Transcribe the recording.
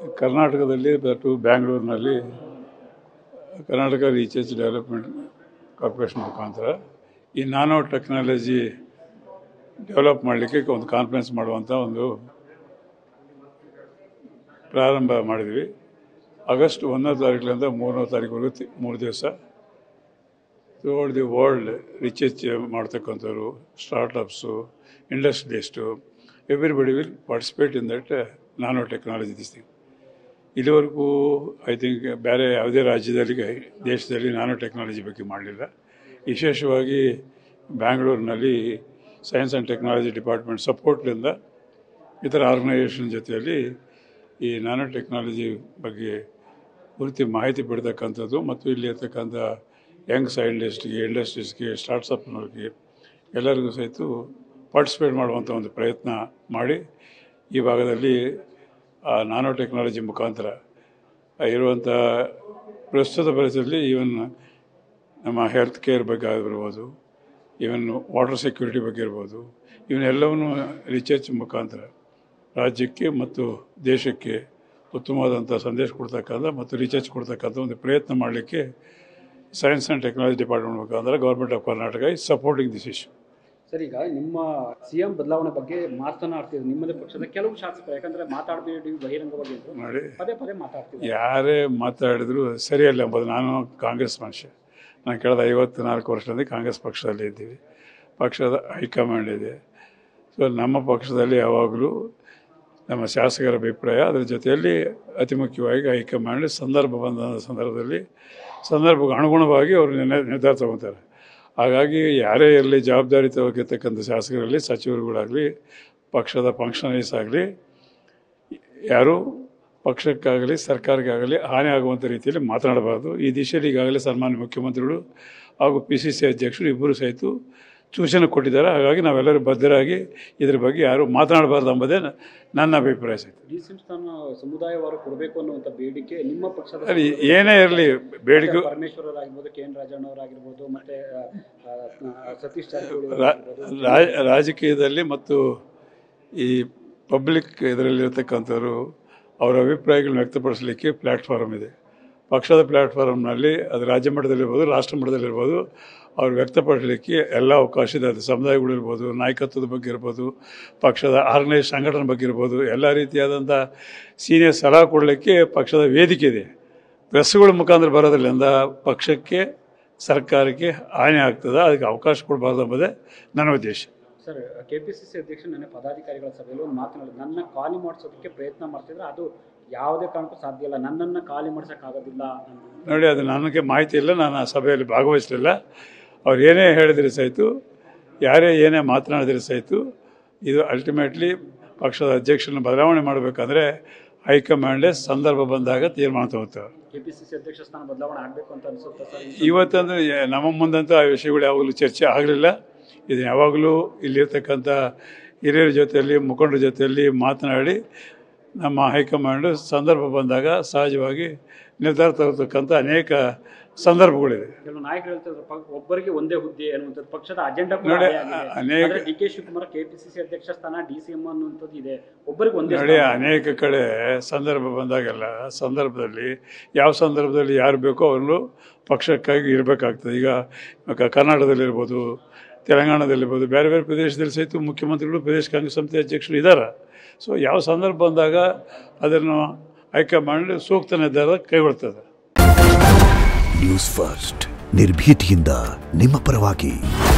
ಕರ್ನಾಟಕದಲ್ಲಿ ಮತ್ತು ಬ್ಯಾಂಗ್ಳೂರಿನಲ್ಲಿ ಕರ್ನಾಟಕ ರಿಸರ್ಚ್ ಡೆವಲಪ್ಮೆಂಟ್ ಕಾರ್ಪೊರೇಷನ್ ಮುಖಾಂತರ ಈ ನಾನೋ ಟೆಕ್ನಾಲಜಿ ಡೆವಲಪ್ ಮಾಡಲಿಕ್ಕೆ ಒಂದು ಕಾನ್ಫರೆನ್ಸ್ ಮಾಡುವಂಥ ಒಂದು ಪ್ರಾರಂಭ ಮಾಡಿದ್ವಿ ಆಗಸ್ಟ್ ಒಂದನೇ ತಾರೀಕಿನಿಂದ ಮೂರನೇ ತಾರೀಕುವರೆಗೂ ತಿ- ಮೂರು ದಿವಸ ಥ್ರೂಔಟ್ ದಿ ವರ್ಲ್ಡ್ ರಿಸರ್ಚ್ ಮಾಡ್ತಕ್ಕಂಥವ್ರು startups industrialists everybody will participate in that nano technology this thing ಇಲ್ಲಿವರೆಗೂ ಐ ಥಿಂಕ್ ಬೇರೆ ಯಾವುದೇ ರಾಜ್ಯದಲ್ಲಿ ದೇಶದಲ್ಲಿ ನಾನೋ ಟೆಕ್ನಾಲಜಿ ಬಗ್ಗೆ ಮಾಡಲಿಲ್ಲ ವಿಶೇಷವಾಗಿ ಬ್ಯಾಂಗ್ಳೂರಿನಲ್ಲಿ ಸೈನ್ಸ್ ಆ್ಯಂಡ್ ಟೆಕ್ನಾಲಜಿ ಡಿಪಾರ್ಟ್ಮೆಂಟ್ ಸಪೋರ್ಟ್ನಿಂದ ಇತರ ಆರ್ಗನೈಸೇಷನ್ ಜೊತೆಯಲ್ಲಿ ಈ ನಾನೋ ಟೆಕ್ನಾಲಜಿ ಬಗ್ಗೆ ಪೂರ್ತಿ ಮಾಹಿತಿ ಪಡ್ತಕ್ಕಂಥದ್ದು ಮತ್ತು ಇಲ್ಲಿ ಇರ್ತಕ್ಕಂಥ ಯಂಗ್ ಸೈಂಟಿಸ್ಟ್ಗೆ ಇಂಡಸ್ಟ್ರೀಸ್ಗೆ ಸ್ಟಾರ್ಟ್ಸಪ್ನವ್ರಿಗೆ ಎಲ್ಲರಿಗೂ ಸಹಿತ ಪಾರ್ಟಿಸಿಪೇಟ್ ಮಾಡುವಂಥ ಒಂದು ಪ್ರಯತ್ನ ಮಾಡಿ ಈ ಭಾಗದಲ್ಲಿ ಆ ನಾನೋ ಟೆಕ್ನಾಲಜಿ ಮುಖಾಂತರ ಇರುವಂಥ ಪ್ರಸ್ತುತ ಪರಿಸ್ಥಿತಿಯಲ್ಲಿ ಈವನ್ ನಮ್ಮ ಹೆಲ್ತ್ ಕೇರ್ ಬಗ್ಗೆ ಆಗಿರ್ಬೋದು ಈವನ್ ವಾಟರ್ ಸೆಕ್ಯೂರಿಟಿ ಬಗ್ಗೆ ಇರ್ಬೋದು ಇವನ್ನೆಲ್ಲವನ್ನು ರಿಸರ್ಚ್ ಮುಖಾಂತರ ರಾಜ್ಯಕ್ಕೆ ಮತ್ತು ದೇಶಕ್ಕೆ ಉತ್ತಮವಾದಂಥ ಸಂದೇಶ ಕೊಡ್ತಕ್ಕಂಥ ಮತ್ತು ರಿಸರ್ಚ್ ಕೊಡ್ತಕ್ಕಂಥ ಒಂದು ಪ್ರಯತ್ನ ಮಾಡಲಿಕ್ಕೆ ಸೈನ್ಸ್ ಆ್ಯಂಡ್ ಟೆಕ್ನಾಲಜಿ ಡಿಪಾರ್ಟ್ಮೆಂಟ್ ಮುಖಾಂತರ government of Karnataka is supporting this issue sir ಈಗ ನಿಮ್ಮ ಸಿಎಂ ಬದಲಾವಣೆ ಬಗ್ಗೆ ಮಾತನಾಡ್ತಿದ್ರು ನಿಮ್ಮದೇ ಪಕ್ಷದ ಕೆಲವು ಶಾಸಕರು ಯಾಕಂದ್ರೆ ಮಾತಾಡಬೇಡಿ ಬಹಿರಂಗವಾಗಿ ಅಂತ ನೋಡಿ ಪದೇ ಪದೇ ಮಾತಾಡ್ತಿದ್ರು ಯಾರೇ ಮಾತಾಡಿದ್ರು ಸರಿಯಲ್ಲ ಎಂಬುದು ನಾನು ಕಾಂಗ್ರೆಸ್ ಮನುಷ್ಯ ನಾನು ಕಳೆದ ಐವತ್ತು ನಾಲ್ಕು ವರ್ಷದಿಂದ ಕಾಂಗ್ರೆಸ್ ಪಕ್ಷದಲ್ಲಿ ಇದ್ದೀವಿ ಪಕ್ಷದ ಹೈಕಮಾಂಡ್ ಇದೆ ಸೊ ನಮ್ಮ ಪಕ್ಷದಲ್ಲಿ ಯಾವಾಗಲೂ ನಮ್ಮ ಶಾಸಕರ ಅಭಿಪ್ರಾಯ ಅದರ ಜೊತೆಯಲ್ಲಿ ಅತಿ ಮುಖ್ಯವಾಗಿ ಹೈಕಮಾಂಡ್ ಸಂದರ್ಭ ಬಂದ ಸಂದರ್ಭದಲ್ಲಿ ಸಂದರ್ಭಕ್ಕೆ ಅನುಗುಣವಾಗಿ ಅವರು ನಿರ್ಣಯ ನಿರ್ಧಾರ ತಗೊತಾರೆ ಹಾಗಾಗಿ ಯಾರೇ ಇರಲಿ ಜವಾಬ್ದಾರಿ ತಗೋತಕ್ಕಂಥ ಶಾಸಕರಲ್ಲಿ ಸಚಿವರುಗಳಾಗಲಿ ಪಕ್ಷದ ಫಂಕ್ಷನರೀಸ್ ಆಗಲಿ ಯಾರು ಪಕ್ಷಕ್ಕಾಗಲಿ ಸರ್ಕಾರಕ್ಕಾಗಲಿ ಹಾನಿ ಆಗುವಂಥ ರೀತಿಯಲ್ಲಿ ಮಾತನಾಡಬಾರ್ದು ಈ ದಿಶೆಯಲ್ಲಿ ಈಗಾಗಲೇ ಸನ್ಮಾನ್ಯ ಮುಖ್ಯಮಂತ್ರಿಗಳು ಹಾಗೂ ಪಿ ಸಿ ಸಿ ಅಧ್ಯಕ್ಷರು ಇಬ್ಬರು ಸಹಿತ ಸೂಚನೆ ಕೊಟ್ಟಿದ್ದಾರೆ ಹಾಗಾಗಿ ನಾವೆಲ್ಲರೂ ಬದ್ಧರಾಗಿ ಇದ್ರ ಬಗ್ಗೆ ಯಾರು ಮಾತನಾಡಬಾರ್ದು ಎಂಬುದೇ ನ- ನನ್ನ ಅಭಿಪ್ರಾಯ ಸಹಿತ ಡಿ ಸಿ ಸ್ಥಾನ ಸಮುದಾಯವಾರು ಕೊಡಬೇಕು ಅನ್ನುವಂಥ ಬೇಡಿಕೆ ನಿಮ್ಮ ಪಕ್ಷದ ಅಲ್ಲಿ ಏನೇ ಇರಲಿ ಬೇಡಿಕೆ ಪರಮೇಶ್ವರರಾಗಿರ್ಬೋದು ಕೆ ಎನ್ ರಾಜಣ್ಣವರಾಗಿರ್ಬೋದು ಮತ್ತೆ ಆ, ಆ, ಸತೀಶ್ ಜಾರಕಿಹೊಳಿ ರಾ- ಅವರಾಗಿರ್ಬೋದು. ರಾ- ರಾಜಕೀಯದಲ್ಲಿ ಮತ್ತು ಈ ಪಬ್ಲಿಕ್ ಇದರಲ್ಲಿರ್ತಕ್ಕಂಥವ್ರು ಅವರ ಅಭಿಪ್ರಾಯಗಳನ್ನ ವ್ಯಕ್ತಪಡಿಸಲಿಕ್ಕೆ ಪ್ಲ್ಯಾಟ್ಫಾರ್ಮ್ ಇದೆ ಪಕ್ಷದ ಪ್ಲ್ಯಾಟ್ಫಾರ್ಮ್ನಲ್ಲಿ ಅದು ರಾಜ್ಯ ಮಟ್ಟದಲ್ಲಿರ್ಬೋದು ರಾಷ್ಟ್ರ ಮಟ್ಟದಲ್ಲಿರ್ಬೋದು ಅವ್ರು ವ್ಯಕ್ತಪಡಿಸಲಿಕ್ಕೆ ಎಲ್ಲ ಅವಕಾಶ ಇದೆ ಅದು ಸಮುದಾಯಗಳಿರ್ಬೋದು ನಾಯಕತ್ವದ ಬಗ್ಗೆ ಇರ್ಬೋದು ಪಕ್ಷದ ಆರ್ಗನೈಸ್ ಸಂಘಟನೆ ಬಗ್ಗೆ ಇರ್ಬೋದು ಎಲ್ಲ ರೀತಿಯಾದಂಥ ಸೀನಿಯರ್ ಸಲಹೆ ಕೊಡಲಿಕ್ಕೆ ಪಕ್ಷದ ವೇದಿಕೆ ಇದೆ ಪ್ರೆಸ್ಗಳ ಮುಖಾಂತರ ಬರೋದ್ರಿಂದ ಪಕ್ಷಕ್ಕೆ ಸರ್ಕಾರಕ್ಕೆ ಹಾನಿ ಆಗ್ತದೆ ಅದಕ್ಕೆ ಅವಕಾಶ ಕೊಡಬಾರ್ದು ಎಂಬುದೇ ನನ್ನ ಉದ್ದೇಶ sir K P C C ಅಧ್ಯಕ್ಷ ನನ್ನ ಪದಾಧಿಕಾರಿಗಳ ಸಭೆಯಲ್ಲಿ ಒಂದು ಮಾತನಾಡಿದ್ರು ನನ್ನ ಖಾಲಿ ಮಾಡಿಸೋದಕ್ಕೆ ಪ್ರಯತ್ನ ಮಾಡ್ತಿದ್ರೆ ಅದು ಯಾವುದೇ ಕಾರಣಕ್ಕೂ ಸಾಧ್ಯ ಇಲ್ಲ ನನ್ನನ್ನು ಖಾಲಿ ಮಾಡ್ಸೋಕ್ಕಾಗೋದಿಲ್ಲ ಅಂತ. ನೋಡಿ ಅದು ನನಗೆ ಮಾಹಿತಿ ಇಲ್ಲ ನಾನು ಆ ಸಭೆಯಲ್ಲಿ ಭಾಗವಹಿಸಲಿಲ್ಲ ಅವ್ರು ಏನೇ ಹೇಳಿದ್ರೆ ಸಹಿತ ಯಾರೇ ಏನೇ ಮಾತನಾಡಿದ್ರೆ ಸಹಿತ ಇದು ಅಲ್ಟಿಮೇಟ್ಲಿ ಪಕ್ಷದ ಅಧ್ಯಕ್ಷರನ್ನ ಬದಲಾವಣೆ ಮಾಡಬೇಕಂದ್ರೆ ಹೈಕಮಾಂಡೇ ಸಂದರ್ಭ ಬಂದಾಗ ತೀರ್ಮಾನ ತಗೋತಾರೆ ಕೆ ಪಿ ಸಿ ಸಿ ಅಧ್ಯಕ್ಷ ಸ್ಥಾನ ಬದಲಾವಣೆ ಆಗಬೇಕು ಅಂತ ಅನಿಸುತ್ತೆ ಸರ್ ಇವತ್ತಂದ್ರೆ ಯ- ನಮ್ಮ ಮುಂದಂತೂ ಆ ವಿಷಯಗಳು ಯಾವಾಗಲೂ ಚರ್ಚೆ ಆಗಲಿಲ್ಲ ಇದು ಯಾವಾಗಲೂ ಇಲ್ಲಿರ್ತಕ್ಕಂಥ ಹಿರಿಯರ ಜೊತೆಯಲ್ಲಿ ಮುಖಂಡರ ಜೊತೆಯಲ್ಲಿ ಮಾತನಾಡಿ ನಮ್ಮ ಹೈಕಮಾಂಡು ಸಂದರ್ಭ ಬಂದಾಗ ಸಹಜವಾಗಿ ನಿರ್ಧಾರ ತಗೋತಕ್ಕಂಥ ಅನೇಕ ಸಂದರ್ಭಗಳಿದೆ ಕೆಲವು ನಾಯಕರು ಹೇಳ್ತಿದ್ರು ಪ- ಒಬ್ಬರಿಗೆ ಒಂದೇ ಹುದ್ದೆ ಅನ್ನುವಂಥದ್ದು ಪಕ್ಷದ ಅಜೆಂಡಾ ಕೂಡ ನೋಡಿ, ಅದೇ ಆಗಿದೆ. ಅನೇಕ- ಆದ್ರೆ ಡಿ ಕೆ ಶಿವಕುಮಾರ್ ಕೆಪಿಸಿಸಿ ಅಧ್ಯಕ್ಷ ಸ್ಥಾನ ಡಿ ಸಿ ಎಂ ಅನ್ನುವಂಥದ್ದು ಇದೆ ಒಬ್ಬರಿಗೆ ಒಂದೇ ನೋಡಿ ಸ್ಥಾನ. ಅನೇಕ ಕಡೆ ಸಂದರ್ಭ ಬಂದಾಗೆಲ್ಲ ಸಂದರ್ಭದಲ್ಲಿ ಯಾವ ಸಂದರ್ಭದಲ್ಲಿ ಯಾರು ಬೇಕೋ ಅವರು ಪಕ್ಷಕ್ಕಾಗಿ ಇರಬೇಕಾಗ್ತದೆ ಈಗ ಕ- ಕರ್ನಾಟಕದಲ್ಲಿರ್ಬೋದು ತೆಲಂಗಾಣದಲ್ಲಿರ್ಬೋದು ಬೇರೆ ಬೇರೆ ಪ್ರದೇಶದಲ್ಲಿ ಸಹಿತ ಮುಖ್ಯಮಂತ್ರಿಗಳು ಪ್ರದೇಶ ಕಾಂಗ್ರೆಸ್ ಸಮಿತಿ ಅಧ್ಯಕ್ಷರು ಇದ್ದಾರೆ ಸೊ ಯಾವ ಸಂದರ್ಭ ಬಂದಾಗ ಅದನ್ನು ಹೈಕಮಾಂಡ್ ಸೂಕ್ತ ನಿರ್ಧಾರ ಕೈಗೊಳ್ತದೆ ನ್ಯೂಸ್ ಫಸ್ಟ್ ನಿರ್ಭೀತಿಯಿಂದ ನಿಮ್ಮ ಪರವಾಗಿ